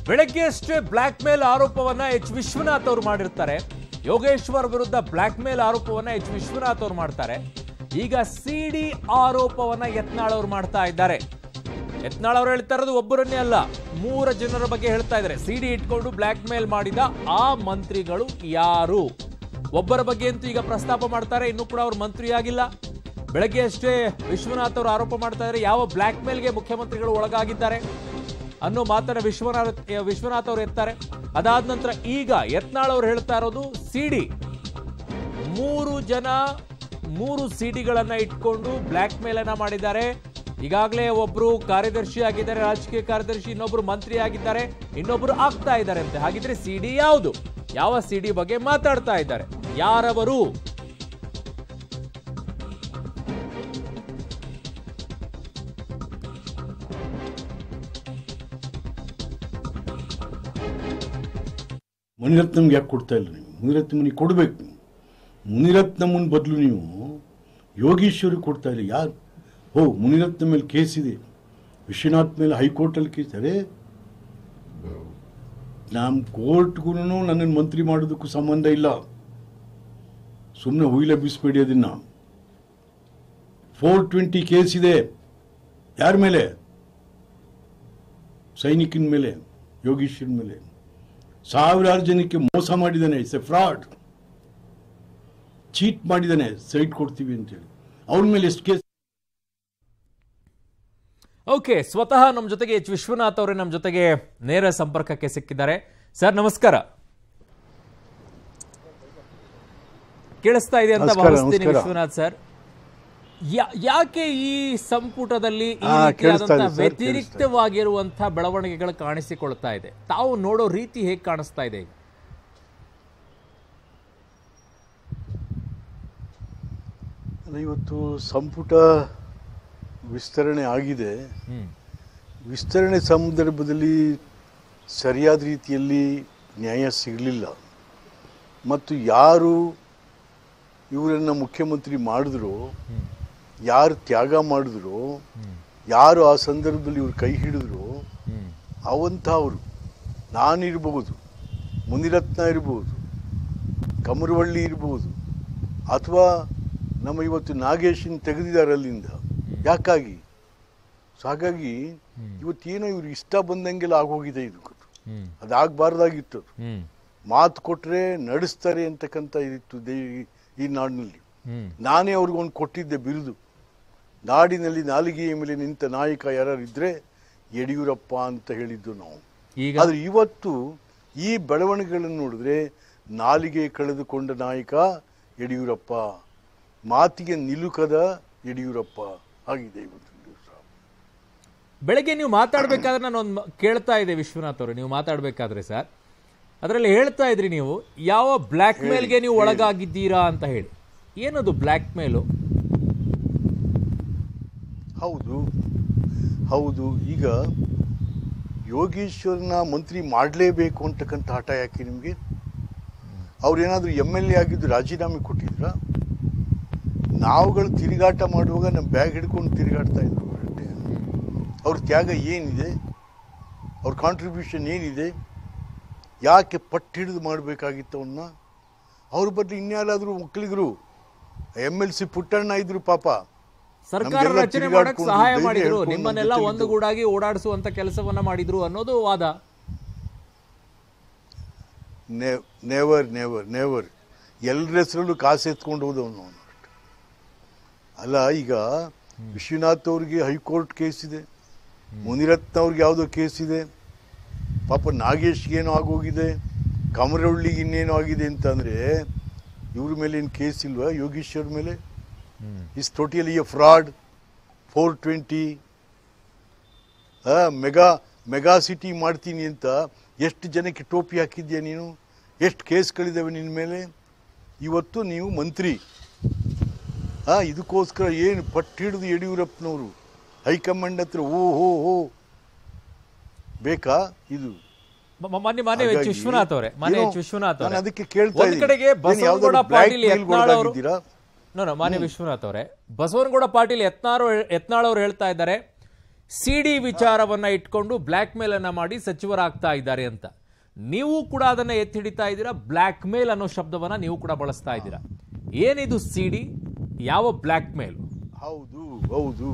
ಬೆಳಗ್ಗೆ ಅಷ್ಟೇ blackmail ಆರೋಪವನ್ನ ಎಚ್ ವಿಶ್ವನಾಥ್ ಅವರು ಮಾಡಿರ್ತಾರೆ ಯೋಗೇಶ್ವರ್ ವಿರುದ್ಧ ಬ್ಲಾಕ್ ಮೇಲ್ ಆರೋಪವನ್ನ ಎಚ್ ವಿಶ್ವನಾಥ್ ಅವರು ಮಾಡ್ತಾರೆ ಈಗ ಸಿಡಿ ಆರೋಪವನ್ನ ಯತ್ನಾಳ್ ಅವರು ಮಾಡ್ತಾ ಇದ್ದಾರೆ ಯತ್ನಾಳ್ ಅವರು ಹೇಳ್ತಾ ಇರೋದು ಒಬ್ಬರನ್ನೇ ಅಲ್ಲ ಮೂರ ಜನರ ಬಗ್ಗೆ ಹೇಳ್ತಾ ಇದ್ದಾರೆ ಸಿಡಿ ಇಟ್ಕೊಂಡು ಬ್ಲಾಕ್ ಮೇಲ್ ಮಾಡಿದ ಆ ಮಂತ್ರಿಗಳು ಯಾರು ಒಬ್ಬರ ಬಗ್ಗೆ ಅಂತೂ ಈಗ ಪ್ರಸ್ತಾಪ ಮಾಡ್ತಾರೆ ಇನ್ನೂ ಕೂಡ ಅವರು ಮಂತ್ರಿ ಆಗಿಲ್ಲ ಬೆಳಗ್ಗೆ ಅಷ್ಟೇ ವಿಶ್ವನಾಥ್ ಅವರು ಆರೋಪ ಮಾಡ್ತಾ ಇದ್ದಾರೆ ಯಾವ ಬ್ಲಾಕ್ ಮೇಲ್ಗೆ ಮುಖ್ಯಮಂತ್ರಿಗಳು ಒಳಗಾಗಿದ್ದಾರೆ ಅನ್ನೋ ಮಾತನ್ನ ವಿಶ್ವನಾಥ್ ವಿಶ್ವನಾಥ್ ಅವರು ಎತ್ತಾರೆ ಅದಾದ ನಂತರ ಈಗ ಯತ್ನಾಳ್ ಅವರು ಹೇಳ್ತಾ ಇರೋದು ಸಿಡಿ ಮೂರು ಜನ ಮೂರು ಸಿಡಿಗಳನ್ನ ಇಟ್ಕೊಂಡು ಬ್ಲಾಕ್ ಮೇಲ್ ಅನ್ನ ಮಾಡಿದ್ದಾರೆ ಈಗಾಗಲೇ ಒಬ್ರು ಕಾರ್ಯದರ್ಶಿ ಆಗಿದ್ದಾರೆ ರಾಜಕೀಯ ಕಾರ್ಯದರ್ಶಿ ಇನ್ನೊಬ್ರು ಮಂತ್ರಿ ಆಗಿದ್ದಾರೆ ಇನ್ನೊಬ್ರು ಆಗ್ತಾ ಇದ್ದಾರೆ ಅಂತೆ ಹಾಗಿದ್ರೆ ಸಿಡಿ ಯಾವುದು ಯಾವ ಸಿಡಿ ಬಗ್ಗೆ ಮಾತಾಡ್ತಾ ಇದ್ದಾರೆ ಯಾರವರು ಮುನಿರತ್ನಮ್ಗೆ ಯಾಕೆ ಕೊಡ್ತಾ ಇಲ್ಲ ನೀವು ಮುನಿರತ್ನಮ್ಮನಿಗೆ ಕೊಡಬೇಕು ನೀವು ಮುನಿರತ್ನಮ್ಮನ ಬದಲು ನೀವು ಯೋಗೀಶ್ವರಿಗೆ ಕೊಡ್ತಾ ಇಲ್ಲ ಯಾರು ಓ ಮುನಿರತ್ನ ಮೇಲೆ ಕೇಸ್ ಇದೆ ವಿಶ್ವನಾಥ್ ಮೇಲೆ ಹೈಕೋರ್ಟಲ್ಲಿ ಕೇಸ್ ಅರೇ ನಮ್ಮ ಕೋರ್ಟ್ಗೂ ನನ್ನನ್ನು ಮಂತ್ರಿ ಮಾಡೋದಕ್ಕೂ ಸಂಬಂಧ ಇಲ್ಲ ಸುಮ್ಮನೆ ಹುಯಿಲೆಬ್ಬಿಸ್ಬೇಡಿ ಅದನ್ನ ಫೋರ್ ಟ್ವೆಂಟಿ ಕೇಸ್ ಇದೆ ಯಾರ ಮೇಲೆ ಸೈನಿಕನ ಮೇಲೆ ಯೋಗೀಶ್ವರ ಮೇಲೆ ಸಾವಿರಾರು ಜನಕ್ಕೆ ಮೋಸ ಮಾಡಿದ್ದಾನೆ ಇಟ್ಸ್ ಎ ಫ್ರಾಡ್ ಚೀಟ್ ಮಾಡಿದ್ದಾನೆ ಸೈಟ್ ಕೊಡ್ತೀವಿ ಅಂತೇಳಿ ಅವ್ರ ಮೇಲೆ ಎಷ್ಟು ಕೇಸ್ ಓಕೆ ಸ್ವತಃ ನಮ್ಮ ಜೊತೆಗೆ ಎಚ್ ವಿಶ್ವನಾಥ್ ಅವರೇ ನಮ್ಮ ಜೊತೆಗೆ ನೇರ ಸಂಪರ್ಕಕ್ಕೆ ಸಿಕ್ಕಿದ್ದಾರೆ ಸರ್ ನಮಸ್ಕಾರ ಕೇಳಿಸ್ತಾ ಇದೆ ಅಂತ ನಮಸ್ಕಾರ, ಭಾವಿಸ್ತೀನಿ ನಮಸ್ಕಾರ. ವಿಶ್ವನಾಥ್ ಸರ್ ಯಾ- ಯಾಕೆ ಈ ಸಂಪುಟದಲ್ಲಿ ಈ ಹಾ, ಕೇಳಿಸ್ತಾ ರೀತಿಯಾದಂತಹ ಇದೆ ಸರ್, ವ್ಯತಿರಿಕ್ತವಾಗಿರುವಂತಹ ಬೆಳವಣಿಗೆಗಳು ಕಾಣಿಸಿಕೊಳ್ತಾ ಇದೆ ತಾವು ನೋಡೋ ರೀತಿ ಹೇಗೆ ಕಾಣಿಸ್ತಾ ಇದೆ ಈಗ ಅಲ್ಲ, ಇವತ್ತು ಸಂಪುಟ ವಿಸ್ತರಣೆ ಆಗಿದೆ ಹ್ಮ್ ವಿಸ್ತರಣೆ ಸಂದರ್ಭದಲ್ಲಿ ಸರಿಯಾದ ರೀತಿಯಲ್ಲಿ ನ್ಯಾಯ ಸಿಗಲಿಲ್ಲ ಮತ್ತು ಯಾರು ಇವರನ್ನು ಮುಖ್ಯಮಂತ್ರಿ ಮಾಡಿದ್ರು ಯಾರು ತ್ಯಾಗ ಮಾಡಿದ್ರು ಯಾರು ಆ ಸಂದರ್ಭದಲ್ಲಿ ಇವ್ರು ಕೈ ಹಿಡಿದ್ರು ಹ್ಮ್ ಅವಂಥ ಅವರು ನಾನಿರ್ಬೋದು ಮುನಿರತ್ನ ಇರ್ಬೋದು ಕಮರವಳ್ಳಿ ಇರ್ಬೋದು ಅಥವಾ ನಮ್ಮ ಇವತ್ತು ನಾಗೇಶನ್ ತೆಗೆದಿದ್ದಾರೆ ಅಲ್ಲಿಂದ ಯಾಕಾಗಿ ಸೊ ಹಾಗಾಗಿ ಇವತ್ತೇನೋ ಇವ್ರಿಗೆ ಇಷ್ಟ ಬಂದಂಗೆಲ್ಲ ಆಗೋಗಿದೆ ಇದು ಹ್ಮ್ ಅದಾಗಬಾರ್ದಾಗಿತ್ತು ಅದು ಹ್ಮ್ ಮಾತು ಕೊಟ್ಟರೆ ನಡೆಸ್ತಾರೆ ಅಂತಕ್ಕಂಥ ಇದಿತ್ತು ದೇ ಈ ನಾಡಿನಲ್ಲಿ ಹ್ಮ್ ನಾನೇ ಅವ್ರಿಗೊಂದು ಕೊಟ್ಟಿದ್ದೆ ಬಿರುದು ನಾಡಿನಲ್ಲಿ ನಾಲಿಗೆಯ ಮೇಲೆ ನಿಂತ ನಾಯಕ ಯಾರು ಇದ್ರೆ ಯಡಿಯೂರಪ್ಪ ಅಂತ ಹೇಳಿದ್ದು ನಾವು ಈಗ ಆದ್ರೆ ಇವತ್ತು ಈ ಬೆಳವಣಿಗೆಗಳನ್ನು ನೋಡಿದ್ರೆ ನಾಲಿಗೆ ಕಳೆದುಕೊಂಡ ನಾಯಕ ಯಡಿಯೂರಪ್ಪ ಮಾತಿಗೆ ನಿಲುಕದ ಯಡಿಯೂರಪ್ಪ ಆಗಿದೆ ಇವತ್ತು ದಿವಸ ಬೆಳಗ್ಗೆ ನೀವು ಮಾತಾಡ್ಬೇಕಾದ್ರೆ ನಾನು ಒಂದು ಕೇಳ್ತಾ ಇದ್ದೆ ವಿಶ್ವನಾಥ್ ಅವರು ನೀವು ಮಾತಾಡ್ಬೇಕಾದ್ರೆ ಸರ್ ಅದರಲ್ಲಿ ಹೇಳ್ತಾ ಇದ್ರಿ ನೀವು ಯಾವ ಬ್ಲ್ಯಾಕ್ ಮೇಲ್ಗೆ ನೀವು ಒಳಗಾಗಿದ್ದೀರಾ ಅಂತ ಹೇಳಿ ಏನದು ಬ್ಲ್ಯಾಕ್ ಮೇಲು ಹೌದು ಹೌದು ಈಗ ಯೋಗೇಶ್ವರನ ಮಂತ್ರಿ ಮಾಡಲೇಬೇಕು ಅಂತಕ್ಕಂಥ ಹಠ ಯಾಕೆ ನಿಮಗೆ ಅವ್ರೇನಾದ್ರೂ ಎಮ್ ಎಲ್ ಎ ಆಗಿದ್ದು ರಾಜೀನಾಮೆ ಕೊಟ್ಟಿದ್ರ ನಾವುಗಳು ತಿರುಗಾಟ ಮಾಡುವಾಗ ನಮ್ಮ ಬ್ಯಾಗ್ ಹಿಡ್ಕೊಂಡು ತಿರುಗಾಡ್ತಾ ಇದ್ರು ಹೊರಟೆ ಅವ್ರ ತ್ಯಾಗ ಏನಿದೆ ಅವ್ರ ಕಾಂಟ್ರಿಬ್ಯೂಷನ್ ಏನಿದೆ ಯಾಕೆ ಪಟ್ಟು ಹಿಡಿದು ಮಾಡಬೇಕಾಗಿತ್ತು ಅವನ್ನ ಅವ್ರ ಬದಲು ಇನ್ಯಾರಾದರೂ ಒಕ್ಕಲಿಗರು ಎಮ್ ಎಲ್ ಸಿ ಪುಟ್ಟಣ್ಣ ಇದ್ರು ಪಾಪ ಸರ್ಕಾರ ನಮ್ಗೆಲ್ಲ ರಚನೆ ಮಾಡಕ್ ತಿರುಗಾಡ್ಕೊಂಡು ಸಹಾಯ ಧೈರ್ಯ ಮಾಡಿದ್ರು ಹೇಳ್ಕೊಂಡು ನಿಮ್ಮನ್ನೆಲ್ಲ ನಮ್ಮ ಜೊತೆ ಒಂದುಗೂಡಾಗಿ ಓಡಾಡಿಸುವಂತ ಕೆಲಸವನ್ನ ಮಾಡಿದ್ರು ಅನ್ನೋದು ವಾದ ನೆವರ್ ನೆವರ್ ನೆವರ್ ಎಲ್ಲರ ಹೆಸರಲ್ಲೂ ಕಾಸು ಎತ್ಕೊಂಡು ಹೋದವನು ಅವನು ಅಲ್ಲ ಈಗ ವಿಶ್ವನಾಥ್ ಅವ್ರಿಗೆ ಹೈಕೋರ್ಟ್ ಕೇಸ್ ಇದೆ ಮುನಿರತ್ನ ಅವ್ರಿಗೆ ಯಾವುದೋ ಕೇಸ್ ಇದೆ ಪಾಪ ನಾಗೇಶ್ಗೆ ಏನೋ ಆಗೋಗಿದೆ ಕಮರವಳ್ಳಿಗೆ ಇನ್ನೇನೋ ಆಗಿದೆ ಅಂತಂದ್ರೆ ಇವ್ರ ಮೇಲೆ ಏನು ಕೇಸ್ ಇಲ್ವಾ ಯೋಗೀಶ್ವರ್ ಮೇಲೆ is totally a fraud four twenty mega mega city ಮಾಡ್ತೀನಿ ಅಂತ ಎಷ್ಟು ಜನಕ್ಕೆ ಟೋಪಿ ಹಾಕಿದ್ಯಾ ನೀನು ಎಷ್ಟು ಕೇಸ್ಗಳಿದ್ದಾವೆ ನಿನ್ನ ಮೇಲೆ ಇವತ್ತು ನೀವು ಮಂತ್ರಿ ಆ ಇದಕ್ಕೋಸ್ಕರ ಏನು ಪಟ್ಟು ಹಿಡಿದು ಯಡಿಯೂರಪ್ಪನವರು ಹೈಕಮಾಂಡ್ ಹತ್ರ ಓ ಹೋ ಹೋ ಬೇಕಾ ಇದು ಮ- ಮ- ಮಾನ್ಯ ಮಾನ್ಯ ಎಚ್ ಹಾಗಾಗಿ ವಿಶ್ವನಾಥ್ ಅವರೇ ಮಾನ್ಯ ಏನೋ ಎಚ್ ವಿಶ್ವನಾಥ್ ನಾನು ಅವರೇ ಅದಕ್ಕೆ ಕೇಳ್ತಾ ಒಂದ್ ಇದ್ದೀನಿ. ಕಡೆಗೆ ಏನು ಬಸವನಗೌಡ ಯಾವ್ದಾದ್ರು ಪಾಟೀಲ್ black mail ಯತ್ನಾಳ್ ಅವರು ಒಳಗಾಗಿದ್ದೀರಾ? ನೋ ನೋ ಮಾನ್ಯ ವಿಶ್ವನಾಥ್ ಅವರೇ ಬಸವನಗೌಡ ಪಾಟೀಲ್ ಯತ್ನಾಳ್ ಯತ್ನಾಳ್ ಅವರು ಹೇಳ್ತಾ ಇದ್ದಾರೆ ಸಿ ಡಿ ವಿಚಾರವನ್ನ ಇಟ್ಕೊಂಡು ಬ್ಲ್ಯಾಕ್ ಮೇಲ್ ಅನ್ನ ಮಾಡಿ ಸಚಿವರಾಗ್ತಾ ಇದ್ದಾರೆ ಅಂತ ನೀವು ಕೂಡ ಅದನ್ನ ಎತ್ತಿ ಹಿಡಿತಾ ಇದ್ದೀರಾ ಬ್ಲ್ಯಾಕ್ ಮೇಲ್ ಅನ್ನೋ ಶಬ್ದವನ್ನ ನೀವು ಕೂಡ ಬಳಸ್ತಾ ಇದ್ದೀರಾ ಏನಿದು ಸಿ ಡಿ ಯಾವ ಬ್ಲ್ಯಾಕ್ ಮೇಲ್ ಹೌದು ಹೌದು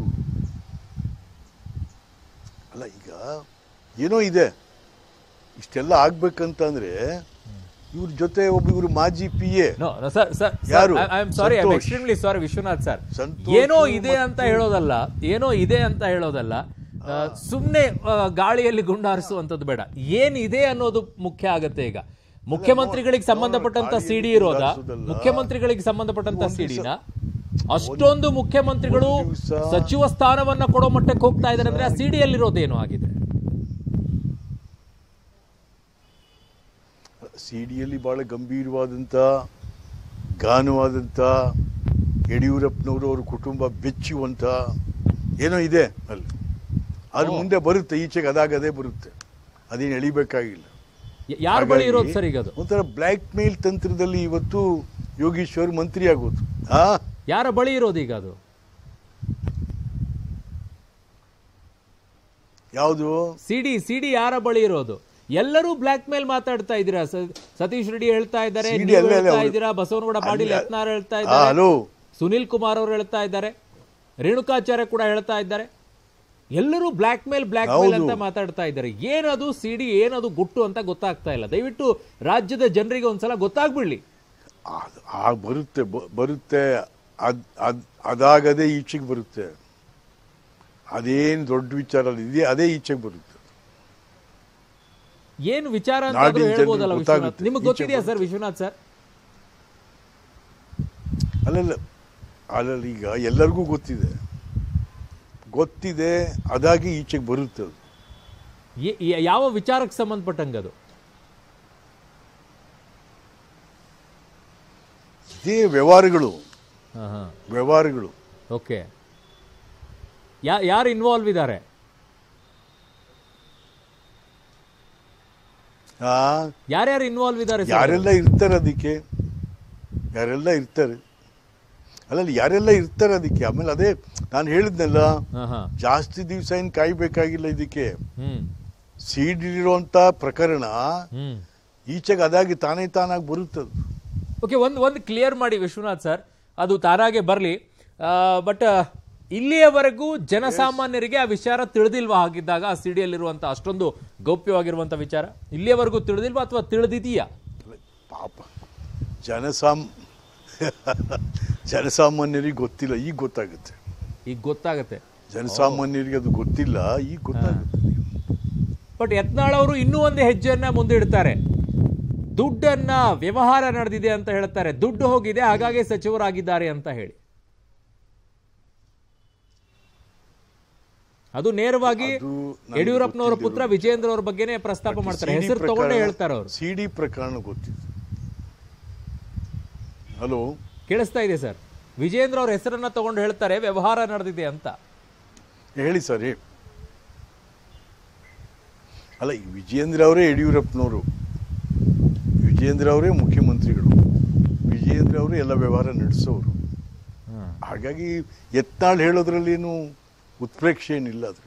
ಅಲ್ಲ ಈಗ ಏನೋ ಇದೆ ಇಷ್ಟೆಲ್ಲ ಆಗ್ಬೇಕಂತಂದ್ರೆ ಇವ್ರ ಜೊತೆ ಒಬ್ಬ ಇವ್ರು ಮಾಜಿ P A no sir sir ಯಾರು? I am sorry I Santosh. Extremely sorry Vishwanath sir Santosh ಏನೋ ಇದೆ ಮತ್ತು- ಅಂತ ಹೇಳೋದಲ್ಲ ಏನೋ ಇದೆ ಅಂತ ಹೇಳೋದಲ್ಲ ಆ, ಸುಮ್ನೆ ಆ, ಗಾಳಿಯಲ್ಲಿ ಗುಂಡಾರಿಸುವಂತದ್ದು ಬೇಡ ಏನಿದೆ ಅನ್ನೋದು ಮುಖ್ಯ ಆಗತ್ತೆ ಈಗ ಮುಖ್ಯಮಂತ್ರಿಗಳಿಗೆ ಸಂಬಂಧಪಟ್ಟಂತ ಗಾಳಿಯಲ್ಲಿ ಸಿಡಿ ಇರೋದಾ ಗುಂಡಾರಿಸೋದಲ್ಲ. ಮುಖ್ಯಮಂತ್ರಿಗಳಿಗೆ ಸಂಬಂಧಪಟ್ಟಂತ ಒಂದ್ ಸಿಡಿನ ದಿವ್ಸ- ಅಷ್ಟೊಂದು ಮುಖ್ಯಮಂತ್ರಿಗಳು ಒಂದ್ ದಿವ್ಸ- ಸಚಿವ ಸ್ಥಾನವನ್ನ ಕೊಡೋ ಮಟ್ಟಕ್ಕೆ ಹೋಗ್ತಾ ಇದ್ದಾರೆ ಅಂದ್ರೆ ಆ ಸಿಡಿಯಲ್ಲಿರೋದೇನು ಆಗಿದೆ ಸಿ ಡಿಯಲ್ಲಿ ಬಹಳ ಗಂಭೀರವಾದಂಥ ಗಾನವಾದಂಥ ಯಡಿಯೂರಪ್ಪನವರು ಅವ್ರ ಕುಟುಂಬ ಬೆಚ್ಚುವಂಥ ಏನೋ ಇದೆ ಅಲ್ಲಿ ಅದು ಮುಂದೆ ಬರುತ್ತೆ ಈಚೆಗೆ ಅದಾಗದೇ ಬರುತ್ತೆ ಅದೇನು ಎಳಿಬೇಕಾಗಿಲ್ಲ ಯಾರ ಬಳಿ ಹಾಗಾಗಿ ಇರೋದು ಸರ್ ಈಗ ಅದು ಒಂಥರ ಬ್ಲ್ಯಾಕ್ ಮೇಲ್ ತಂತ್ರದಲ್ಲಿ ಇವತ್ತು ಯೋಗೀಶ್ವರ್ ಮಂತ್ರಿ ಆಗೋದು ಆ ಯಾರ ಬಳಿ ಇರೋದು ಈಗ ಅದು ಯಾವುದು ಸಿಡಿ ಸಿಡಿ ಯಾರ ಬಳಿ ಇರೋದು ಎಲ್ಲರೂ ಬ್ಲ್ಯಾಕ್ ಮೇಲ್ ಮಾತಾಡ್ತಾ ಇದ್ದೀರಾ ಸ- ಸತೀಶ್ ರೆಡ್ಡಿ ಹೇಳ್ತಾ ಇದ್ದಾರೆ CD ನೀವು ಅಲ್ಲೇ ಅಲ್ಲ ಹೇಳ್ತಾ ಅವ್ರು- ಇದ್ದೀರಾ ಬಸವನಗೌಡ ಪಾಟೀಲ್ ಅಲ್ಲಿ- ಯತ್ನಾರ್ ಹೇಳ್ತಾ ಆ, ಇದ್ದಾರೆ ಹಲೋ ಸುನಿಲ್ ಕುಮಾರ್ ಅವರು ಹೇಳ್ತಾ ಇದ್ದಾರೆ ರೇಣುಕಾಚಾರ್ಯ ಕೂಡ ಹೇಳ್ತಾ ಇದ್ದಾರೆ ಎಲ್ಲರೂ ಬ್ಲ್ಯಾಕ್ ಮೇಲ್ ಬ್ಲ್ಯಾಕ್ ಮೇಲ್ ಹೌದು. ಅಂತ ಮಾತಾಡ್ತಾ ಇದ್ದಾರೆ ಏನದು ಸಿಡಿ ಏನದು ಗುಟ್ಟು ಅಂತ ಗೊತ್ತಾಗ್ತಾ ಇಲ್ಲ ದಯವಿಟ್ಟು ರಾಜ್ಯದ ಜನರಿಗೆ ಒಂದ್ಸಲ ಗೊತ್ತಾಗ್ಬಿಡ್ಲಿ ಅದ್- ಆ ಬರುತ್ತೆ ಬ- ಬರುತ್ತೆ ಅದ್ ಅದ್ ಅದಾಗದೇ ಈಚೆಗೆ ಬರುತ್ತೆ ಅದೇನು ದೊಡ್ಡ ವಿಚಾರ ಅಲ್ಲ ಇದೆ ಅದೇ ಈಚೆಗೆ ಬರುತ್ತೆ ಏನು ವಿಚಾರ ಅಂತ ನಾಡಿನ ಆದ್ರೂ ಹೇಳ್ಬೋದಲ್ಲ ಜನರಿಗೆ ವಿಶ್ವನಾಥ್ ಗೊತ್ತಾಗುತ್ತೆ. ನಿಮ್ಗೆ ಈಚೆ ಗೊತ್ತಿದೆಯಾ ಸರ್ ವಿಶ್ವನಾಥ್ ಸರ್ ಅಲ್ಲಲ್ಲ ಅಲ್ಲಲ್ಲ ಈಗ ಎಲ್ಲರಿಗೂ ಗೊತ್ತಿದೆ ಗೊತ್ತಿದೆ ಅದಾಗಿ ಈಚೆಗೆ ಬರುತ್ತೆ ಅದು ಯ- ಯ- ಯಾವ ವಿಚಾರಕ್ಕೆ ಸಂಬಂಧಪಟ್ಟಂಗೆ ಅದು ಇದೇ ವ್ಯವಹಾರಗಳು ಹಾ ಹಾ ವ್ಯವಹಾರಗಳು ಓಕೆ ಯಾ ಯಾರು ಇನ್ವಾಲ್ವ್ ಇದ್ದಾರೆ ಆ ಯಾರ್ಯಾರು ಇನ್ವಾಲ್ವ್ ಇದ್ದಾರೆ ಸರ್? ಯಾರೆಲ್ಲ ಇರ್ತಾರೆ ಅದಕ್ಕೆ ಯಾರೆಲ್ಲ ಇರ್ತಾರೆ ಅಲ್ಲಲ್ಲ ಯಾರೆಲ್ಲ ಇರ್ತಾರೆ ಅದಕ್ಕೆ ಆಮೇಲೆ ಅದೇ ನಾನು ಹೇಳಿದ್ನಲ್ಲ ಹಾ ಹಾ ಜಾಸ್ತಿ ದಿವಸ ಏನು ಕಾಯ್ಬೇಕಾಗಿಲ್ಲ ಇದಕ್ಕೆ ಹ್ಮ್ ಸೀಡ್ ಇರುವಂತ ಪ್ರಕರಣ ಹ್ಮ್ ಈಚೆಗೆ ಅದಾಗಿ ತಾನೇ ತಾನಾಗಿ ಬರುತ್ತದು ಓಕೆ ಒಂದು ಒಂದು ಕ್ಲಿಯರ್ ಮಾಡಿ ವಿಶ್ವನಾಥ್ ಸರ್ ಅದು ತಾನಾಗೆ ಬರಲಿ ಬಟ್ ಇಲ್ಲಿಯವರೆಗೂ ಜನಸಾಮಾನ್ಯರಿಗೆ ಆ ವಿಚಾರ ತಿಳಿದಿಲ್ವಾ ಹಾಗಿದ್ದಾಗ ಆ ಸಿಡಿಯಲ್ಲಿರುವಂಥ ಅಷ್ಟೊಂದು ಗೌಪ್ಯವಾಗಿರುವಂಥ ವಿಚಾರ ಇಲ್ಲಿಯವರೆಗೂ ತಿಳಿದಿಲ್ವಾ ಅಥವಾ ತಿಳಿದಿದೆಯಾ ಪಾಪ ಜನಸಾಮ್ ಜನಸಾಮಾನ್ಯರಿಗೆ ಗೊತ್ತಿಲ್ಲ ಈಗ ಗೊತ್ತಾಗುತ್ತೆ ಈಗ ಗೊತ್ತಾಗತ್ತೆ ಜನಸಾಮಾನ್ಯರಿಗೆ ಅದು ಗೊತ್ತಿಲ್ಲ ಈಗ ಗೊತ್ತಾಗುತ್ತೆ ಬಟ್ ಯತ್ನಾಳ್ ಅವರು ಇನ್ನೂ ಒಂದು ಹೆಜ್ಜೆಯನ್ನ ಮುಂದಿಡ್ತಾರೆ ದುಡ್ಡನ್ನ ವ್ಯವಹಾರ ನಡೆದಿದೆ ಅಂತ ಹೇಳ್ತಾರೆ ದುಡ್ಡು ಹೋಗಿದೆ ಹಾಗಾಗಿ ಸಚಿವರಾಗಿದ್ದಾರೆ ಅಂತ ಹೇಳಿ ಅದು ನೇರವಾಗಿ ಅದು ನನಗೆ ಯಡಿಯೂರಪ್ಪನವರ ಗೊತ್ತಿಲ್ಲ. ಪುತ್ರ ವಿಜೇಂದ್ರ ಅವ್ರ ಬಗ್ಗೆನೇ ಪ್ರಸ್ತಾಪ ಮಾಡ್ತಾರೆ ಹೆಸರು ತಗೊಂಡೇ ಹೇಳ್ತಾರೆ ಅವರು ಸಿ ಡಿ ಪ್ರಕರಣ ಗೊತ್ತಿದೆ ಹಲೋ ಕೇಳಿಸ್ತಾ ಇದೆ ಸರ್ ವಿಜೇಂದ್ರ ಅವ್ರ ಹೆಸರನ್ನ ತಗೊಂಡು ಹೇಳ್ತಾರೆ ವ್ಯವಹಾರ ನಡೆದಿದೆ ಅಂತ ಹೇಳಿ ಸರ್ ಹೇಳಿ ಅಲ್ಲ ಈ ವಿಜಯೇಂದ್ರ ಅವರೇ ಯಡಿಯೂರಪ್ಪನವರು ವಿಜಯೇಂದ್ರ ಅವರೇ ಮುಖ್ಯಮಂತ್ರಿಗಳು ವಿಜಯೇಂದ್ರ ಅವರೇ ಎಲ್ಲ ವ್ಯವಹಾರ ನಡೆಸೋರು ಹಾಗಾಗಿ ಯತ್ನಾಳ್ ಹೇಳೋದ್ರಲ್ಲೇನು ಉತ್ಪ್ರೇಕ್ಷೆ ಏನಿಲ್ಲ ಅದ್ರಲ್ಲಿ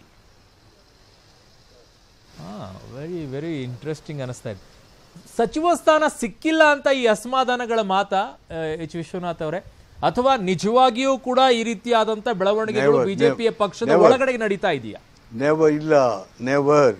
ವೆರಿ ವೆರಿ ಇಂಟ್ರೆಸ್ಟಿಂಗ್ ಅನಿಸ್ತಾ ಇದೆ ಸಚಿವ ಸ್ಥಾನ ಸಿಕ್ಕಿಲ್ಲ ಅಂತ ಈ ಅಸಮಾಧಾನಗಳ ಮಾತ ಎಚ್ ವಿಶ್ವನಾಥ್ ಅವರೇ ಅಥವಾ ನಿಜವಾಗಿಯೂ ಕೂಡ ಈ ರೀತಿಯಾದಂತ ಬೆಳವಣಿಗೆಗಳು Never, ಬಿಜೆಪಿಯ never, ಪಕ್ಷದ never. ಒಳಗಡೆ ನಡೀತಾ ಇದೆಯಾ ನೆವರ್ ಇಲ್ಲ ನೆವರ್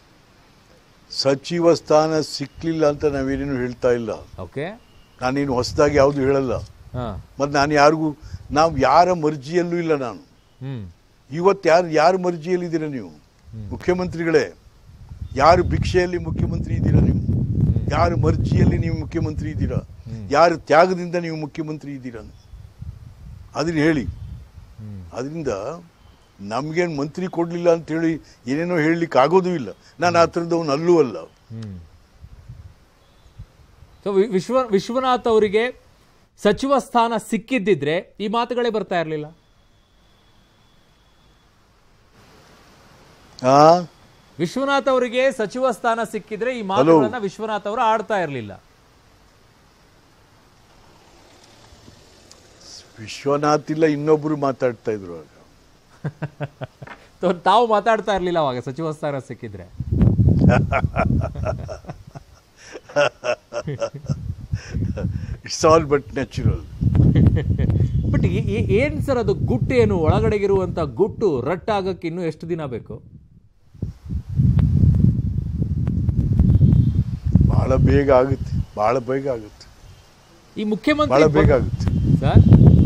ಸಚಿವ ಸ್ಥಾನ ಸಿಕ್ಲಿಲ್ಲ ಅಂತ ನಾವೇನೇನು ಹೇಳ್ತಾ ಇಲ್ಲ ಓಕೆ ನಾನೇನು ಹೊಸದಾಗಿ ಯಾವುದು ಹೇಳಲ್ಲ ಹಾ ಮತ್ತು ನಾನು ಯಾರಿಗೂ ನಾವು ಯಾರ ಮರ್ಜಿಯಲ್ಲೂ ಇಲ್ಲ ನಾನು ಹ್ಮ್ ಇವತ್ತು ಯಾರು ಯಾರ ಮರ್ಜಿಯಲ್ಲಿದ್ದೀರಾ ನೀವು ಮುಖ್ಯಮಂತ್ರಿಗಳೇ ಯಾರು ಭಿಕ್ಷೆಯಲ್ಲಿ ಮುಖ್ಯಮಂತ್ರಿ ಇದ್ದೀರಾ ನೀವು ಯಾರ ಮರ್ಜಿಯಲ್ಲಿ ನೀವು ಮುಖ್ಯಮಂತ್ರಿ ಇದ್ದೀರಾ ಯಾರ ತ್ಯಾಗದಿಂದ ನೀವು ಮುಖ್ಯಮಂತ್ರಿ ಇದ್ದೀರಾ ಅದನ್ನ ಹೇಳಿ ಹ್ಮ್. ಅದರಿಂದ ನಮ್ಗೇನು ಮಂತ್ರಿ ಕೊಡಲಿಲ್ಲ ಅಂತೇಳಿ ಏನೇನೋ ಹೇಳಲಿಕ್ಕೆ ಆಗೋದೂ ಇಲ್ಲ ನಾನು ಆ ಥರದವನು ಅಲ್ಲೂ ಅಲ್ಲ ಹ್ಮ್ ಸೊ ವಿಶ್ವ ವಿಶ್ವನಾಥ್ ಅವರಿಗೆ ಸಚಿವ ಸ್ಥಾನ ಸಿಕ್ಕಿದ್ದಿದ್ರೆ ಈ ಮಾತುಗಳೇ ಬರ್ತಾ ಇರಲಿಲ್ಲ ಆ ವಿಶ್ವನಾಥ್ ಅವರಿಗೆ ಸಚಿವ ಸ್ಥಾನ ಸಿಕ್ಕಿದ್ರೆ ಈ ಮಾತುಗಳನ್ನ ವಿಶ್ವನಾಥ್ ಅವರು ಆಡ್ತಾ ಇರಲಿಲ್ಲ ವಿಶ್ವನಾಥ್ ಇಲ್ಲ ಇನ್ನೊಬ್ಬರು ಮಾತಾಡ್ತಾ ಇದ್ರು ಆಗ ಸೊ ತಾವು ಮಾತಾಡ್ತಾ ಇರ್ಲಿಲ್ಲ ಅವಾಗ ಸಚಿವ ಸ್ಥಾನ ಸಿಕ್ಕಿದ್ರೆ it's all but natural but ಏನ್ ಸರ್ ಅದು ಗುಟ್ಟು ಏನು ಒಳಗಡೆಗಿರುವಂತ ಗುಟ್ಟು ರಟ್ಟಾಗಕ್ಕೆ ಇನ್ನೂ ಎಷ್ಟು ದಿನ ಬೇಕು ಬಹಳ ಬೇಗ ಆಗುತ್ತೆ ಬಹಳ ಬೇಗ ಆಗುತ್ತೆ ಈ ಬಹಳ ಮುಖ್ಯಮಂತ್ರಿ ಬೇಗ ಬ- ಆಗುತ್ತೆ ಸರ್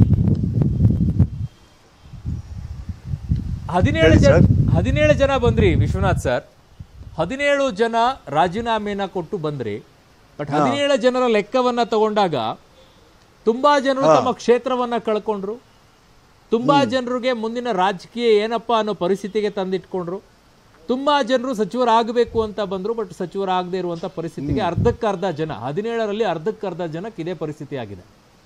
ಹದಿನೇಳು ಹೇಳಿ ಜನ ಸರ್. ಹದಿನೇಳು ಜನ ಬಂದ್ರಿ ವಿಶ್ವನಾಥ್ ಸರ್ ಹದಿನೇಳು ಜನ ರಾಜೀನಾಮೆನ ಕೊಟ್ಟು ಬಂದ್ರಿ ಬಟ್ ಹದಿನೇಳು ಜನರ ಲೆಕ್ಕವನ್ನ ತಗೊಂಡಾಗ ತುಂಬಾ ಜನರು ತಮ್ಮ ಕ್ಷೇತ್ರವನ್ನ ಕಳ್ಕೊಂಡ್ರು ತುಂಬಾ ಜನರಿಗೆ ಮುಂದಿನ ರಾಜಕೀಯ ಏನಪ್ಪಾ ಅನ್ನೋ ಪರಿಸ್ಥಿತಿಗೆ ತಂದಿಟ್ಕೊಂಡ್ರು ತುಂಬಾ ಜನರು ಸಚಿವರಾಗಬೇಕು ಅಂತ ಬಂದ್ರು ಬಟ್ ಸಚಿವರಾಗದೇ ಇರುವಂತ ಪರಿಸ್ಥಿತಿಗೆ ಅರ್ಧಕ್ಕರ್ಧ ಜನ ಹದಿನೇಳರಲ್ಲಿ ಅರ್ಧಕ್ಕರ್ಧ ಜನಕ್ಕೆ ಇದೇ ಪರಿಸ್ಥಿತಿ ಆಗಿದೆ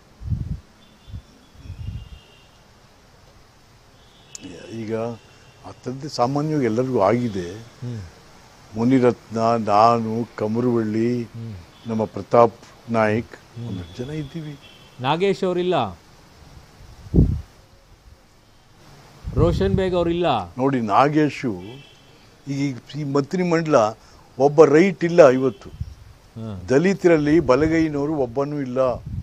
ಈಗ ಅಂಥದ್ದು ಸಾಮಾನ್ಯವಾಗಿ ಎಲ್ಲರಿಗೂ ಆಗಿದೆ ಮುನಿರತ್ನ ನಾನು ಕಮರುವಳ್ಳಿ ನಮ್ಮ ಪ್ರತಾಪ್ ನಾಯ್ಕ್ ಒಂದಷ್ಟು ಜನ ಇದ್ದೀವಿ ನಾಗೇಶ್ ಅವರಿಲ್ಲ ರೋಷನ್ ಬೇಗ್ ಅವರಿಲ್ಲ ನೋಡಿ ನಾಗೇಶು ಈಗ ಈ ಮಂತ್ರಿಮಂಡಲ ಒಬ್ಬ ರೈಟ್ ಇಲ್ಲ ಇವತ್ತು ದಲಿತರಲ್ಲಿ ಬಲಗೈನವರು ಒಬ್ಬನೂ ಇಲ್ಲ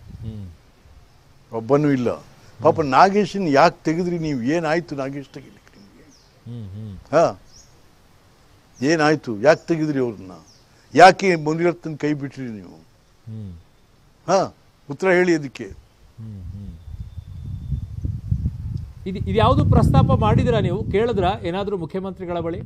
ಒಬ್ಬನೂ ಇಲ್ಲ ಪಾಪ ನಾಗೇಶನ್ ಯಾಕೆ ತೆಗೆದ್ರಿ ನೀವು ಏನಾಯ್ತು ನಾಗೇಶ್ ತೆಗಿಲಿಕ್ಕೆ ನಿಮಗೆ ಹಾ ಏನಾಯ್ತು ಯಾಕೆ ತೆಗೆದ್ರಿ ಅವ್ರನ್ನ ಯಾಕೆ ಮುನಿರತ್ನ ಕೈ ಬಿಟ್ರಿ ನೀವು ಹಾ ಉತ್ತರ ಹೇಳಿ ಅದಕ್ಕೆ ಇದು ಇದ್ಯಾವುದು ಪ್ರಸ್ತಾಪ ಮಾಡಿದಿರಾ ನೀವು ಕೇಳಿದ್ರ ಏನಾದ್ರೂ ಮುಖ್ಯಮಂತ್ರಿಗಳ ಬಳಿ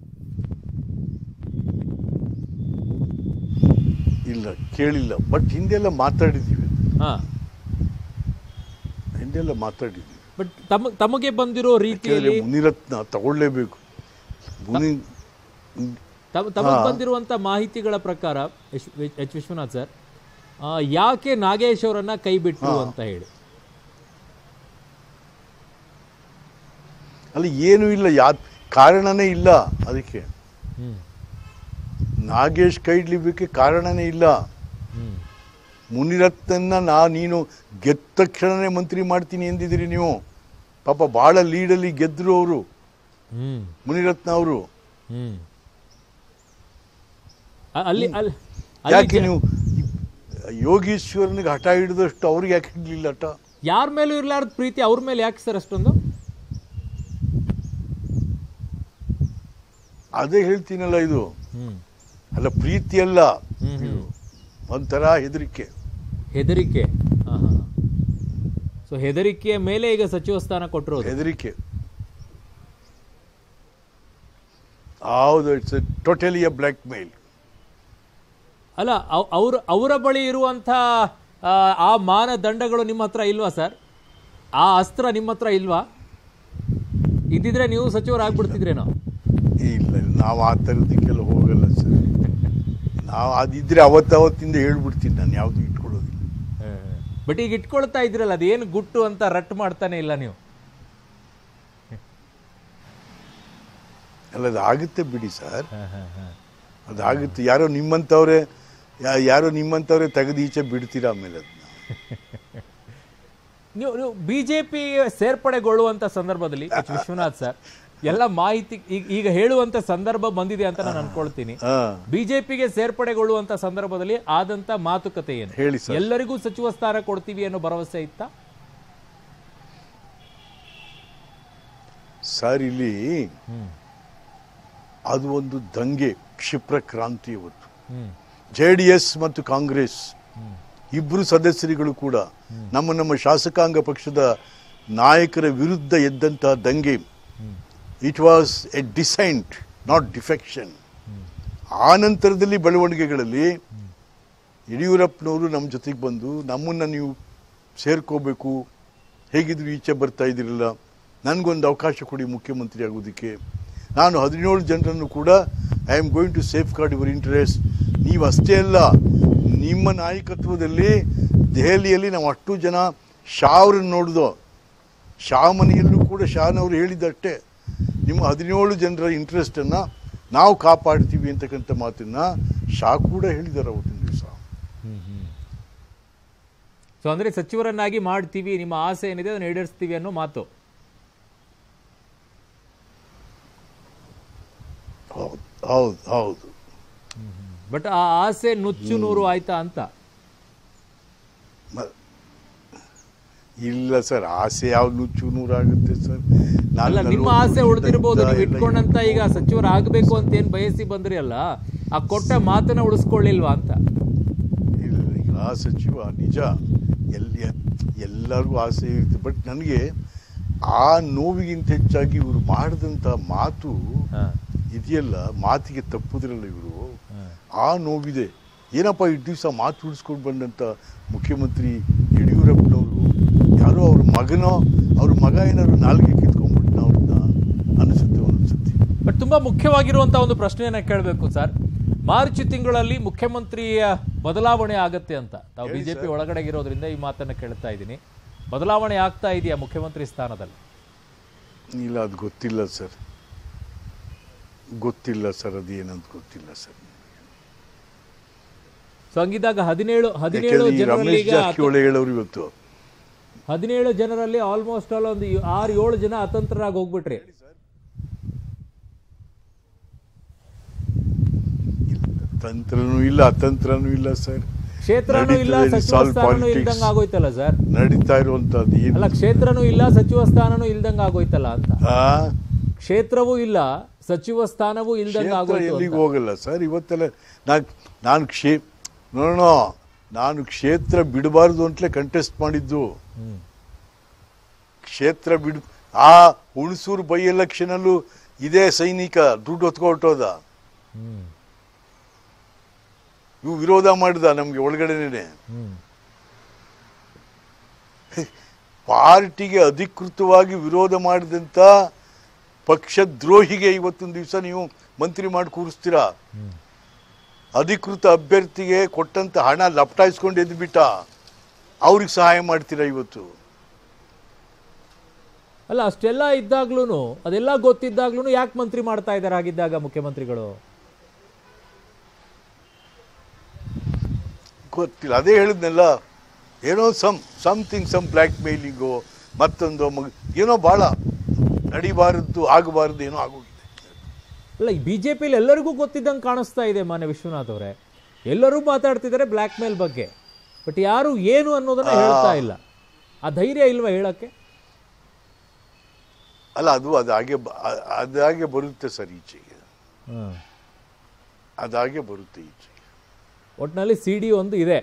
ಇಲ್ಲ ಕೇಳಿಲ್ಲ ಬಟ್ ಹಿಂದೆಲ್ಲ ಮಾತಾಡಿದ್ದೀವಿ ಹಾ ಹಿಂದೆಲ್ಲ ಮಾತಾಡಿದ್ದೀವಿ ಬಟ್ ತಮ ತಮಗೆ ಬಂದಿರೋ ಕೇಳಿದ್ರೆ ರೀತಿಯಲ್ಲಿ ಮುನಿರತ್ನ ತಗೊಳ್ಳೇಬೇಕು ಮುನಿ ತಮ- ತಮಗೆ ಹಾ. ಬಂದಿರುವಂತ ಮಾಹಿತಿಗಳ ಪ್ರಕಾರ ಎಚ್ ಎಚ್ ವಿಶ್ವನಾಥ್ ಸರ್ ಆ, ಯಾಕೆ ನಾಗೇಶ್ ಅವರನ್ನ ಕೈ ಬಿಟ್ರು ಹಾ. ಅಂತ ಹೇಳಿ ಅಲ್ಲಿ ಏನೂ ಇಲ್ಲ ಯಾ ಕಾರಣನೇ ಇಲ್ಲ ಅದಕ್ಕೆ ಹ್ಮ್ ನಾಗೇಶ್ ಕೈ ಹಿಡ್ಲಿಕ್ಕೆ ಕಾರಣನೇ ಇಲ್ಲ ಹ್ಮ್ ಮುನಿರತ್ನ ನಾ ನೀನು ಗೆದ್ದ ತಕ್ಷಣನೇ ಮಂತ್ರಿ ಮಾಡ್ತೀನಿ ಎಂದಿದ್ದೀರಿ ನೀವು ಪಾಪ ಭಾಳ ಲೀಡಲ್ಲಿ ಗೆದ್ರು ಅವರು ಹ್ಮ್ ಮುನಿರತ್ನ ಅವರು ಹ್ಮ್ ಅ- ಅಲ್ಲಿ ಅಲ್ಲಿ ಅಲ್ಲಿ ಯಾಕೆ ಜ- ನೀವು ಯೋಗೀಶ್ವರನಿಗೆ ಹಠ ಹಿಡಿದಷ್ಟು ಅವ್ರಿಗೆ ಯಾಕೆ ಹಿಡ್ಲಿಲ್ಲ ಹಠ ಯಾರ ಮೇಲೂ ಇರ್ಲಾರ್ದ ಪ್ರೀತಿ ಅವ್ರ ಮೇಲೆ ಯಾಕೆ ಸರ್ ಅಷ್ಟೊಂದು ಅದೇ ಹೇಳ್ತೀನಲ್ಲ ಇದು ಹ್ಮ್ ಅಲ್ಲ ಪ್ರೀತಿ ಅಲ್ಲ ಹ್ಮ್ ಹ್ಮ್ ಒಂಥರ ಹೆದರಿಕೆ ಹೆದರಿಕೆ ಸೊ ಹೆದರಿಕೆಯ ಮೇಲೆ ಈಗ ಸಚಿವ ಸ್ಥಾನ ಕೊಟ್ಟಿರೋದು ಹೆದರಿಕೆ ಹೌದು it's totally a blackmail ಅಲ್ಲ ಅವ್- ಅವ್ರ ಅವರ ಬಳಿ ಇರುವಂತ ಆ, ಆ ಮಾನದಂಡಗಳು ನಿಮ್ಮ ಹತ್ರ ಇಲ್ವಾ ಸರ್ ಆ ಅಸ್ತ್ರ ನಿಮ್ಮ ಹತ್ರ ಇಲ್ವಾ ಇದ್ದಿದ್ರೆ ನೀವು ಸಚಿವರಾಗ್ಬಿಡ್ತಿದ್ರೇನೋ ಇಲ್ಲ ನಾವು ಆ ಥರದಕ್ಕೆಲ್ಲ ಹೋಗಲ್ಲ ಸರ್ ನಾವು ಅದಿದ್ರೆ ಅವತ್ತವತ್ತಿಂದ ಹೇಳ್ಬಿಡ್ತೀನಿ ನಾನು ಯಾವುದು ಇಟ್ಕೊಳ್ಳೋದಿಲ್ಲ ಬಟ್ ಈಗ ಇಟ್ಕೊಳ್ತಾ ಇದ್ರಲ್ಲ ಅದೇನು ಗುಟ್ಟು ಅಂತ ರಟ್ ಮಾಡ್ತಾನೆ ಇಲ್ಲ ನೀವು ಅಲ್ಲ ಅದು ಆಗುತ್ತೆ ಬಿಡಿ ಸರ್ ಅದಾಗುತ್ತೆ ಯಾರೋ ನಿಮ್ಮಂಥವ್ರೆ ಯಾ- ಯಾರೋ ನಿಮ್ಮಂಥವ್ರೆ ತೆಗೆದು ಈಚೆ ಬಿಡ್ತೀರಾ ಆಮೇಲೆ ಅದನ್ನ ನೀವು ನೀವು ಬಿಜೆಪಿ ಸೇರ್ಪಡೆಗೊಳ್ಳುವಂತ ಸಂದರ್ಭದಲ್ಲಿ ಎಚ್ ವಿಶ್ವನಾಥ್ ಸರ್ ಎಲ್ಲ ಮಾಹಿತಿ ಈಗ ಈಗ ಹೇಳುವಂತ ಸಂದರ್ಭ ಬಂದಿದೆ ಅಂತ ನಾನು ಅನ್ಕೊಳ್ತೀನಿ ಹಾ ಬಿಜೆಪಿಗೆ ಸೇರ್ಪಡೆಗೊಳ್ಳುವಂತ ಸಂದರ್ಭದಲ್ಲಿ ಆದಂತ ಮಾತುಕತೆ ಏನು ಹೇಳಿ ಸರ್ ಎಲ್ಲರಿಗೂ ಸಚಿವ ಸ್ಥಾನ ಕೊಡ್ತೀವಿ ಅನ್ನೋ ಭರವಸೆ ಇತ್ತ ಸರ್ ಇಲ್ಲಿ ಅದು ಒಂದು ದಂಗೆ ಕ್ಷಿಪ್ರ ಕ್ರಾಂತಿ ಇವತ್ತು ಜೆ ಡಿ ಎಸ್ ಮತ್ತು ಕಾಂಗ್ರೆಸ್ ಇಬ್ಬರು ಸದಸ್ಯರುಗಳು ಕೂಡ ನಮ್ಮ ನಮ್ಮ ಶಾಸಕಾಂಗ ಪಕ್ಷದ ನಾಯಕರ ವಿರುದ್ಧ ಎದ್ದಂತಹ ದಂಗೆ it was a dissent not defection ಆ ನಂತರದಲ್ಲಿ ಬೆಳವಣಿಗೆಗಳಲ್ಲಿ ಯಡಿಯೂರಪ್ಪನವರು ನಮ್ಮ ಜೊತೆಗೆ ಬಂದು ನಮ್ಮನ್ನು ನೀವು ಸೇರ್ಕೋಬೇಕು ಹೇಗಿದ್ರು ಈಚೆ ಬರ್ತಾ ಇದ್ದೀರಲ್ಲ ನನಗೊಂದು ಅವಕಾಶ ಕೊಡಿ ಮುಖ್ಯಮಂತ್ರಿ ಆಗೋದಕ್ಕೆ ನಾನು ಹದಿನೇಳು ಜನರನ್ನು ಕೂಡ I am going to safeguard your interest ನೀವು ಅಷ್ಟೇ ಅಲ್ಲ ನಿಮ್ಮ ನಾಯಕತ್ವದಲ್ಲಿ ದೆಹಲಿಯಲ್ಲಿ ನಾವು ಅಷ್ಟು ಜನ ಶಾ ಅವ್ರನ್ನ ನೋಡಿದೋ ಶಾ ಮನೆಯಲ್ಲೂ ಕೂಡ ಶಾನವರು ಹೇಳಿದ್ದಷ್ಟೇ ನಿಮ್ಮ ಹದಿನೇಳು ಜನರ ಇಂಟ್ರೆಸ್ಟನ್ನು ನಾವು ಕಾಪಾಡ್ತೀವಿ ಅಂತಕ್ಕಂಥ ಮಾತನ್ನ ಶಾ ಕೂಡ ಹೇಳಿದ್ದಾರೆ ಅವತ್ತಿನ ದಿವಸ ಸೊ ಅಂದ್ರೆ ಸಚಿವರನ್ನಾಗಿ ಮಾಡ್ತೀವಿ ನಿಮ್ಮ ಆಸೆ ಏನಿದೆ ಅದನ್ನ ಈಡೇರಿಸ್ತೀವಿ ಅನ್ನೋ ಮಾತು ಹೌದು ಹೌದು ಬಟ್ ಆ ಆಸೆ ನುಚ್ಚು ನೂರು ಆಯ್ತಾ ಅಂತ ಮ- ಇಲ್ಲ ಸರ್ ಆಸೆ ಯಾವ ನುಚ್ಚು ನೂರಾಗುತ್ತೆ ಸರ್ ನಾನು ಅಲ್ಲ ನಿಮ್ಮ ನಲ್ವತ್ತು ಆಸೆ ಉಳಿದಿರ್ಬೋದು ವರ್ಷದಿಂದ ನೀವು ಎಲ್ಲ ಇಟ್ಕೊಂಡಂತ ಈಗ ಸಚಿವರು ಆಗ್ಬೇಕು ಅಂತ ಏನ್ ಬಯಸಿ ಬಂದ್ರಿ ಅಲ್ಲ ಆ ಕೊಟ್ಟ ಮಾತನ್ನ ಉಳಿಸ್ಕೊಳ್ಳಿಲ್ವಾ ಅಂತ ಇಲ್ಲ ಈಗ ಆ ಸಚಿವ ನಿಜ ಎಲ್ಲಿ ಎಲ್ಲರಿಗೂ ಆಸೆ ಇರುತ್ತೆ ಬಟ್ ನನಗೆ ಆ ನೋವಿಗಿಂತ ಹೆಚ್ಚಾಗಿ ಇವರು ಮಾಡಿದಂಥ ಮಾತು ಇದೆಯಲ್ಲ ಮಾತಿಗೆ ತಪ್ಪುದ್ರಲ್ಲ ಇವರು ಆ ನೋವಿದೆ ಏನಪ್ಪ ಇಷ್ಟು ದಿವಸ ಮಾತು ಉಳಿಸ್ಕೊಂಡು ಬಂದಂಥ ಮುಖ್ಯಮಂತ್ರಿ ಯಡಿಯೂರಪ್ಪನವರು ಯಾರೋ ಅವ್ರ ಮಗನೋ ಅವ್ರ ಮಗ ಏನಾದ್ರು ನಾಲ್ಗೆ ಕಿತ್ಕೊಂಡ್ಬಿಟ್ಟು ಅವ್ರನ್ನ ಅನಿಸುತ್ತೆ ಒಂದೊಂದ್ಸತಿ ಬಟ್ ತುಂಬಾ ಮುಖ್ಯವಾಗಿರುವಂತ ಒಂದು ಪ್ರಶ್ನೆಯನ್ನ ಕೇಳಬೇಕು ಸರ್ ಮಾರ್ಚ್ ತಿಂಗಳಲ್ಲಿ ಮುಖ್ಯಮಂತ್ರಿಯ ಬದಲಾವಣೆ ಆಗತ್ತೆ ಅಂತ ತಾವು ಹೇಳಿ ಬಿಜೆಪಿ ಸರ್. ಒಳಗಡೆ ಇರೋದ್ರಿಂದ ಈ ಮಾತನ್ನ ಕೇಳ್ತಾ ಇದ್ದೀನಿ ಬದಲಾವಣೆ ಆಗ್ತಾ ಇದೆಯಾ ಮುಖ್ಯಮಂತ್ರಿ ಸ್ಥಾನದಲ್ಲಿ ಇಲ್ಲ ಅದು ಗೊತ್ತಿಲ್ಲ ಸರ್ ಗೊತ್ತಿಲ್ಲ ಸರ್ ಅದೇನಂತ ಗೊತ್ತಿಲ್ಲ ಸರ್ ಸೊ ಹಂಗಿದ್ದಾಗ ಹದಿನೇಳು ಹದಿನೇಳು ಯಾಕೆಂದ್ರೆ ಈ ಜನರಲ್ಲಿ ರಮೇಶ್ ಈಗ ಜಾರಕಿಹೊಳಿ ಹೇಳೋರು ಇವತ್ತು ಹದಿನೇಳು ಜನರಲ್ಲಿ ಆಲ್ಮೋಸ್ಟ್ ಆಲ್ ಒಂದು ಆರು ಏಳು ಜನ ಅತಂತ್ರರಾಗಿ ಹೋಗ್ಬಿಟ್ರಿ ತಂತ್ರನೂ ಇಲ್ಲ ಅತಂತ್ರನೂ ಇಲ್ಲ ಸರ್ ಕ್ಷೇತ್ರನೂ ಇಲ್ಲ ನಡೀತದೆ, ಸಚಿವ solve ಸ್ಥಾನನೂ politics. ಇಲ್ದಂಗ ಆಗೋಯ್ತಲ್ಲ ಸರ್ ನಡೀತಾ ಇರುವಂತದ್ದು ಏನು ಅಲ್ಲ ಕ್ಷೇತ್ರನೂ ಇಲ್ಲ ಸಚಿವ ಸ್ಥಾನನೂ ಇಲ್ದಂಗ ಆಗೋಯ್ತಲ್ಲ ಅಂತ ಆ? ಕ್ಷೇತ್ರವೂ ಇಲ್ಲ ಸಚಿವ ಸ್ಥಾನವೂ ಇಲ್ದಂಗ ಕ್ಷೇತ್ರ ಆಗೋಯ್ತು ಎಲ್ಲಿಗೂ ಅಂತ. ಹೋಗಲ್ಲ ಸರ್ ಇವತ್ತೆಲ್ಲ ನಾನು ನಾನು ಕ್ಷೇ ನೋಡೋಣ ನಾನು ಕ್ಷೇತ್ರ ಬಿಡಬಾರ್ದು ಅಂತಲೇ ಕಂಟೆಸ್ಟ್ ಮಾಡಿದ್ದು ಹ್ಮ್. ಕ್ಷೇತ್ರ ಬಿಡ್ ಆ ಹುಣಸೂರು ಬೈ ಎಲೆಕ್ಷನಲ್ಲೂ ಇದೇ ಸೈನಿಕ ದುಡ್ಡು ಹೊತ್ಕೊಟ್ಟೋದ ಹ್ಮ್. ಇವು ವಿರೋಧ ಮಾಡಿದ ನಮಗೆ ಒಳಗಡೆನೆ ಹ್ಮ್. ಪಾರ್ಟಿಗೆ ಅಧಿಕೃತವಾಗಿ ವಿರೋಧ ಮಾಡಿದಂಥ ಪಕ್ಷದ್ರೋಹಿಗೆ ಇವತ್ತೊಂದು ದಿವಸ ನೀವು ಮಂತ್ರಿ ಮಾಡಿ ಕೂರಿಸ್ತೀರಾ ಹ್ಮ್. ಅಧಿಕೃತ ಅಭ್ಯರ್ಥಿಗೆ ಕೊಟ್ಟಂತ ಹಣ ಲಪಟಾಯಿಸ್ಕೊಂಡು ಎದ್ಬಿಟ್ಟ ಅವ್ರಿಗೆ ಸಹಾಯ ಮಾಡ್ತೀರಾ ಇವತ್ತು ಅಲ್ಲ ಅಷ್ಟೆಲ್ಲ ಇದ್ದಾಗ್ಲೂ ಅದೆಲ್ಲ ಗೊತ್ತಿದ್ದಾಗ್ಲೂ ಯಾಕೆ ಮಂತ್ರಿ ಮಾಡ್ತಾ ಇದ್ದಾರೆ ಆಗಿದ್ದಾಗ ಮುಖ್ಯಮಂತ್ರಿಗಳು ಗೊತ್ತಿಲ್ಲ ಅದೇ ಹೇಳಿದ್ನಲ್ಲ ಏನೋ some something some blackmailing ಮತ್ತೊಂದು ಮಗ ಏನೋ ಭಾಳ ನಡಿಬಾರದ್ದು ಆಗಬಾರದು ಏನೋ ಆಗೋಗಿದೆ ಅಲ್ಲ ಈ ಬಿಜೆಪಿಲಿ ಎಲ್ಲರಿಗೂ ಗೊತ್ತಿದ್ದಂಗೆ ಕಾಣಿಸ್ತಾ ಇದೆ ಮಾನ್ಯ ವಿಶ್ವನಾಥ್ ಅವರೇ ಎಲ್ಲರೂ ಮಾತಾಡ್ತಿದ್ದಾರೆ ಬ್ಲ್ಯಾಕ್ ಮೇಲ್ ಬಗ್ಗೆ ಬಟ್ ಯಾರು ಏನು ಅನ್ನೋದನ್ನ ಹೇಳ್ತಾ ಇಲ್ಲ ಆ ಧೈರ್ಯ ಇಲ್ವಾ ಹೇಳಕ್ಕೆ ಅಲ್ಲ ಅದು ಅದಾಗೆ ಬ- ಅ- ಅದಾಗೆ ಬರುತ್ತೆ ಸರ್ ಈಚೆಗೆ ಅದಾಗೆ ಬರುತ್ತೆ ಈಚೆಗೆ ಒಟ್ಟಿನಲ್ಲಿ ಸಿ ಡಿ ಒಂದು ಇದೆ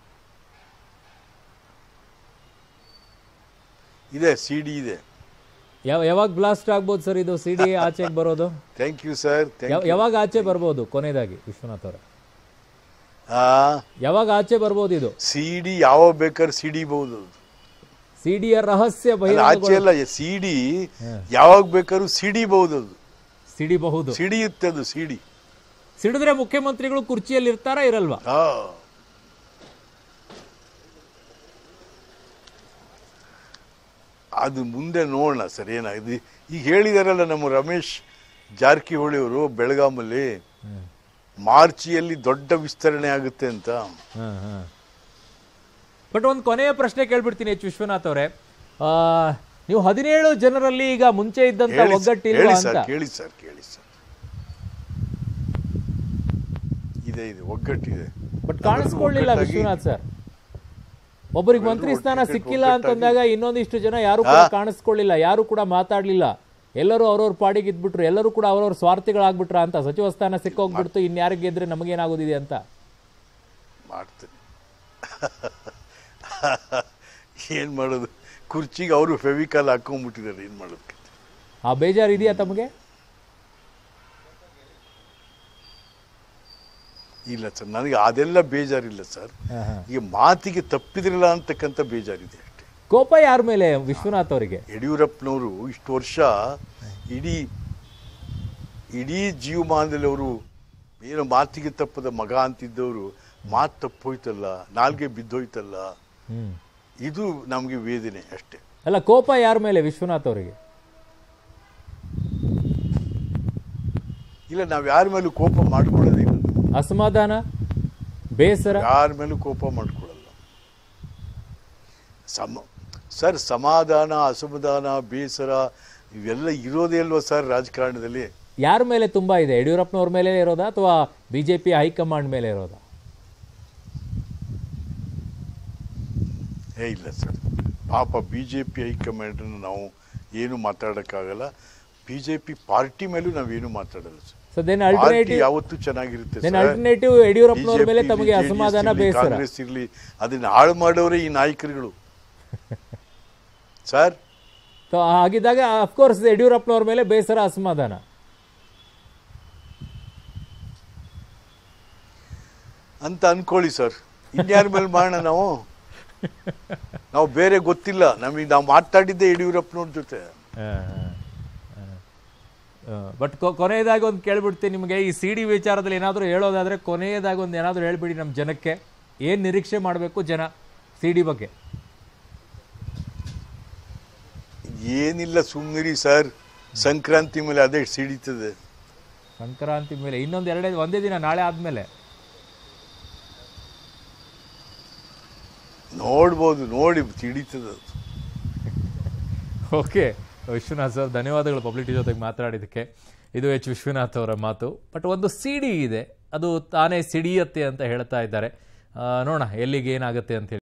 ಇದೆ ಸಿ ಡಿ ಇದೆ ಯಾವ ಯಾವಾಗ ಬ್ಲಾಸ್ಟ್ ಆಗ್ಬೋದು ಸರ್ ಇದು ಸಿ ಡಿ ಆಚೆಗೆ ಬರೋದು ಥ್ಯಾಂಕ್ ಯು ಸರ್ ಥ್ಯಾಂಕ್ ಯಾವ- ಯಾವಾಗ ಆಚೆ ಬರ್ಬೋದು ಕೊನೆಯದಾಗಿ ವಿಶ್ವನಾಥ್ ಅವರೇ ಆ ಯಾವಾಗ ಆಚೆ ಬರ್ಬೋದು ಇದು ಸಿ ಡಿ ಯಾವಾಗ ಬೇಕಾದ್ರೆ ಸಿ ಡಿ ಬಹುದು ಸಿ ಡಿಯ ರಹಸ್ಯ ಅಲ್ಲ, ಆಚೆ ಬಹಿರಂಗ ಎಲ್ಲ ಸಿ ಡಿ ಯಾವಾಗ ಬೇಕಾದ್ರೂ ಸಿಡಿಬಹುದು ಅದು ಸಿಡಿಬಹುದು ಸಿಡಿಯುತ್ತೆ ಅದು ಸಿಡಿ ಸಿಡಿದ್ರೆ ಮುಖ್ಯಮಂತ್ರಿಗಳು ಕುರ್ಚಿಯಲ್ಲಿ ಇರ್ತಾರಾ ಇರಲ್ವಾ ಆ ಅದು ಮುಂದೆ ನೋಡೋಣ ಸರ್ ಏನಾಗಿದೆ ಈಗ ಹೇಳಿದಾರಲ್ಲ ನಮ್ಮ ರಮೇಶ್ ಜಾರಕಿಹೊಳಿ ಅವರು ಬೆಳಗಾಮಲ್ಲಿ ಮಾರ್ಚಿಯಲ್ಲಿ ದೊಡ್ಡ ವಿಸ್ತರಣೆ ಆಗುತ್ತೆ ಅಂತ ಬಟ್ ಒಂದು ಕೊನೆಯ ಪ್ರಶ್ನೆ ಕೇಳ್ಬಿಡ್ತೀನಿ ಎಚ್ ವಿಶ್ವನಾಥ್ ಅವರೇ ಆ, ನೀವು ಹದಿನೇಳು ಜನರಲ್ಲಿ ಈಗ ಮುಂಚೆ ಇದ್ದಂತ ಹೇಳಿ ಒಗ್ಗಟ್ಟಿಲ್ವಾ ಹೇಳಿ ಅಂತ ಸರ್ ಕೇಳಿ ಸರ್ ಕೇಳಿ ಸರ್ ಇದೆ ಇದೆ ಒಗ್ಗಟ್ಟಿದೆ ಬಟ್ ಕಾಣಿಸ್ಕೊಳ್ಳಿಲ್ಲ ಒಗ್ಗಟ್ಟಾಗಿ- ವಿಶ್ವನಾಥ್ ಸರ್ ಒಬ್ಬರಿಗೆ ಮಂತ್ರಿ ಸ್ಥಾನ ಒಗ್ಗಟ್ಟಾಗಿ- ಸಿಕ್ಕಿಲ್ಲ ಅಂತಂದಾಗ ಇನ್ನೊಂದಿಷ್ಟು ಜನ ಯಾರು ಕೂಡ ಕಾಣಿಸ್ಕೊಳ್ಳಿಲ್ಲ ಯಾರು ಕೂಡ ಮಾತಾಡ್ಲಿಲ್ಲ ಎಲ್ಲರೂ ಅವ್ರವ್ರ ಪಾಡಿಗೆ ಇದ್ಬಿಟ್ರು ಎಲ್ಲರೂ ಕೂಡ ಅವ್ರವ್ರ ಸ್ವಾರ್ಥಿಗಳಾಗ್ಬಿಟ್ರ ಅಂತ ಸಚಿವ ಸ್ಥಾನ ಸಿಕ್ಕೋಗ್ಬಿಡ್ತು ಇನ್ಯಾರಿಗೆ ಗೆದ್ರೆ ನಮಗೇನಾಗೋದಿದೆ ಅಂತ ಮಾಡ್ತೇನೆ ಏನ್ ಮಾಡೋದು ಕುರ್ಚಿಗೆ ಅವರು ಫೆವಿಕಾಲ್ ಹಾಕೊಂಡ್ಬಿಟ್ಟಿದ್ದಾರೆ ಏನ್ ಮಾಡೋದಕ್ಕೆ ಆ ಬೇಜಾರು ಇದೆಯಾ ತಮಗೆ ಇಲ್ಲ ಸರ್ ನನಗೆ ಅದೆಲ್ಲ ಬೇಜಾರಿಲ್ಲ ಸರ್ ಈಗ ಮಾತಿಗೆ ತಪ್ಪಿದ್ರಲ್ಲ ಅಂತಕ್ಕಂಥ ಬೇಜಾರಿದೆ ಅಷ್ಟೇ ಕೋಪ ಯಾರ ಮೇಲೆ ವಿಶ್ವನಾಥ್ ಅವರಿಗೆ ಯಡಿಯೂರಪ್ಪನವರು ಇಷ್ಟು ವರ್ಷ ಇಡೀ ಇಡೀ ಜೀವಮಾನದಲ್ಲಿ ಅವರು ಏನೋ ಮಾತಿಗೆ ತಪ್ಪದ ಮಗ ಅಂತಿದ್ದವರು ಮಾತು ತಪ್ಪೋಯ್ತಲ್ಲ ನಾಲ್ಗೆ ಬಿದ್ದೋಯ್ತಲ್ಲ ಇದು ನಮಗೆ ವೇದನೆ ಅಷ್ಟೇ ಅಲ್ಲ ಕೋಪ ಯಾರ ಮೇಲೆ ವಿಶ್ವನಾಥ್ ಅವರಿಗೆ ಇಲ್ಲ ನಾವು ಯಾರ ಮೇಲೂ ಕೋಪ ಮಾಡ್ಕೊಳ್ಳೋದಿಲ್ಲ ಅಸಮಾಧಾನ ಬೇಸರ ಯಾರ ಮೇಲೂ ಕೋಪ ಮಾಡ್ಕೊಳ್ಳಲ್ಲ ಸಮ ಸರ್ ಸಮಾಧಾನ ಅಸಮಾಧಾನ ಬೇಸರ ಇವೆಲ್ಲ ಇರೋದೇ ಅಲ್ವಾ ಸರ್ ರಾಜಕಾರಣದಲ್ಲಿ ಯಾರ ಮೇಲೆ ತುಂಬಾ ಇದೆ ಯಡಿಯೂರಪ್ಪನವ್ರ ಮೇಲೆ ಇರೋದಾ ಅಥವಾ ಬಿಜೆಪಿ ಹೈಕಮಾಂಡ್ ಮೇಲೆ ಇರೋದಾ ಏ ಇಲ್ಲ ಸರ್ ಪಾಪ ಬಿ ಜೆ ಪಿ ಹೈಕಮಾಂಡನ್ನು ನಾವು ಏನು ಮಾತಾಡೋಕ್ಕಾಗಲ್ಲ ಬಿ ಜೆ ಪಿ ಪಾರ್ಟಿ ಮೇಲೂ ನಾವೇನು ಮಾತಾಡಲ್ಲ sir so then party alternative ಯಾವತ್ತೂ ಚೆನ್ನಾಗಿರುತ್ತೆ ದೆನ್ ಸರ್. ಅಲ್ಟರ್ನೇಟಿವ್ ಯಡಿಯೂರಪ್ಪನವ್ರ ಮೇಲೆ BJP, ತಮಗೆ JDS ಅಸಮಾಧಾನ ಇರ್ಲಿ, ಬೇಸರ ಕಾಂಗ್ರೆಸ್ ಇರಲಿ ಅದನ್ನ ಹಾಳು ಮಾಡೋರೇ ಈ ನಾಯಕರುಗಳು ಸರ್ ಸೊ ಹಾಗಿದ್ದಾಗ ಅಫ್ಕೋರ್ಸ್ ಯಡಿಯೂರಪ್ಪನವ್ರ ಮೇಲೆ ಬೇಸರ ಅಸಮಾಧಾನ ಅಂತ ಅನ್ಕೊಳ್ಳಿ ಸರ್ ಇನ್ಯಾರ ಮೇಲೆ ಮಾಡೋಣ ನಾವು ನಾವು ಬೇರೆ ಗೊತ್ತಿಲ್ಲ ನಮಗೆ ನಾವು ಮಾತಾಡಿದ್ದೆ ಯಡಿಯೂರಪ್ಪನವ್ರ ಜೊತೆ ಬಟ್ ಕೊನೆಯದಾಗಿ ಒಂದು ಕೇಳ್ಬಿಡ್ತೀನಿ ನಿಮಗೆ ಈ ಸಿ ಡಿ ವಿಚಾರದಲ್ಲಿ ಏನಾದರೂ ಹೇಳೋದಾದ್ರೆ ಕೊನೆಯದಾಗಿ ಒಂದು ಏನಾದರೂ ಹೇಳ್ಬಿಡಿ ನಮ್ಮ ಜನಕ್ಕೆ ಏನು ನಿರೀಕ್ಷೆ ಮಾಡಬೇಕು ಜನ ಸಿ ಡಿ ಬಗ್ಗೆ ಏನಿಲ್ಲ ಸುಮ್ಮನಿರಿ ಸರ್ ಸಂಕ್ರಾಂತಿ ಮೇಲೆ ಅದೇ ಸಿಡಿತದೆ ಸಂಕ್ರಾಂತಿ ಮೇಲೆ ಇನ್ನೊಂದು ಎರಡೇ ಒಂದೇ ದಿನ ನಾಳೆ ಆದಮೇಲೆ ನೋಡ್ಬೋದು ನೋಡಿ ಸಿಡಿತದೆ ಅದು ಓಕೆ ವಿಶ್ವನಾಥ್ ಸರ್ ಧನ್ಯವಾದಗಳು ಪಬ್ಲಿಟಿ ಜೊತೆಗೆ ಮಾತಾಡಿದ್ದಕ್ಕೆ ಇದು ಎಚ್ ವಿಶ್ವನಾಥ್ ಅವರ ಮಾತು ಬಟ್ ಒಂದು ಸಿಡಿ ಇದೆ ಅದು ತಾನೇ ಸಿಡಿಯತ್ತೆ ಅಂತ ಹೇಳ್ತಾ ಇದ್ದಾರೆ ಆ, ನೋಡೋಣ ಎಲ್ಲಿಗೆ ಏನಾಗುತ್ತೆ ಅಂತ ಹೇಳಿ